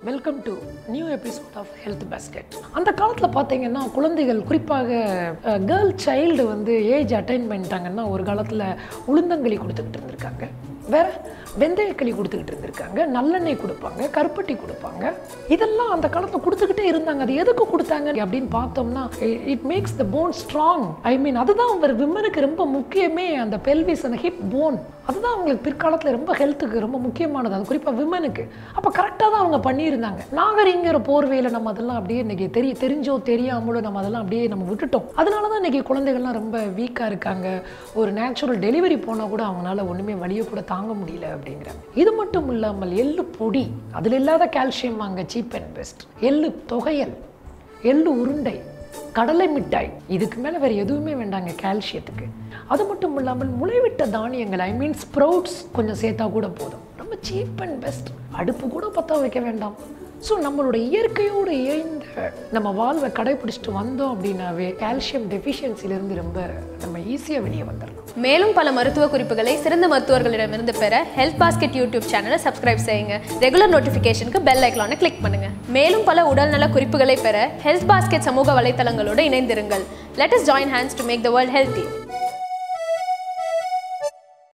welcome to new episode of health basket அந்த காலத்தில் பார்த்தீங்கன்னா குழந்தைகள் குறிப்பாக கேர்ள் சைல்டு வந்து ஏஜ் அட்டைன் பண்ணிட்டாங்கன்னா ஒரு காலத்தில் உளுந்தங்களி கொடுத்துக்கிட்டு இருந்திருக்காங்க வேற வெந்தயக்களி கொடுத்துக்கிட்டு இருந்திருக்காங்க நல்லெண்ணெய் கொடுப்பாங்க கருப்பட்டி கொடுப்பாங்க இதெல்லாம் அந்த காலத்தில் கொடுத்துக்கிட்டே இருந்தாங்க அது எதுக்கு கொடுத்தாங்க அப்படின்னு பார்த்தோம்னா it makes the bone strong I mean அதுதான் ஒரு விமனுக்கு ரொம்ப முக்கியமே அந்த பெல்விஸ் அந்த ஹிப் போன் அதுதான் அவங்களுக்கு பிற்காலத்தில் ரொம்ப ஹெல்த்துக்கு ரொம்ப முக்கியமானது அது குறிப்பாக விமனுக்கு அப்போ கரெக்டாக தான் அவங்க பண்ணியிருந்தாங்க நாகரிங்கிற போர்வையில் நம்ம அதெல்லாம் அப்படியே இன்னைக்கு தெரிய தெரிஞ்சோ தெரியாமலோ நம்ம அதெல்லாம் அப்படியே நம்ம விட்டுட்டோம் அதனால தான் இன்னைக்கு குழந்தைகள்லாம் ரொம்ப வீக்காக இருக்காங்க ஒரு நேச்சுரல் டெலிவரி போனால் கூட அவங்களால ஒன்றுமே வழியை கூட தாங்க முடியல அப்படிங்கிறாங்க இது மட்டும் இல்லாமல் எள்ளு பொடி அதில் இல்லாத கால்சியம் வாங்க சீப் அண்ட் பெஸ்ட் எள்ளு தொகையல் எள்ளு உருண்டை கடலை மிட்டாய் இதுக்கு மேலே வேறு எதுவுமே வேண்டாங்க கால்சியத்துக்கு அது மட்டும் இல்லாமல் முளைவிட்ட தானியங்கள் ஐ மீன் ஸ்ப்ரவுட்ஸ் கொஞ்சம் சேர்த்தா கூட போதும் ரொம்ப சீப் அண்ட் பெஸ்ட் அடுப்பு கூட பற்ற வைக்க வேண்டாம் ஸோ நம்மளோட இயற்கையோடு இயைந்த நம்ம வாழ்வை கடைபிடிச்சிட்டு வந்தோம் அப்படின்னாவே கால்சியம் டெஃபிஷியன்சிலேருந்து ரொம்ப நம்ம ஈஸியாக வெளியே வந்துடலாம் மேலும் பல மருத்துவ குறிப்புகளை சிறந்த மருத்துவர்களிடமிருந்து பெற ஹெல்த் பாஸ்கெட் யூடியூப் சேனலை சப்ஸ்கிரைப் செய்யுங்க ரெகுலர் நோட்டிஃபிகேஷனுக்கு பெல் ஐக்கானை கிளிக் பண்ணுங்க மேலும் பல உடல்நல குறிப்புகளை பெற ஹெல்த் பாஸ்கெட் சமூக வலைத்தளங்களோடு இணைந்திருங்கள் let us join hands to make the world healthy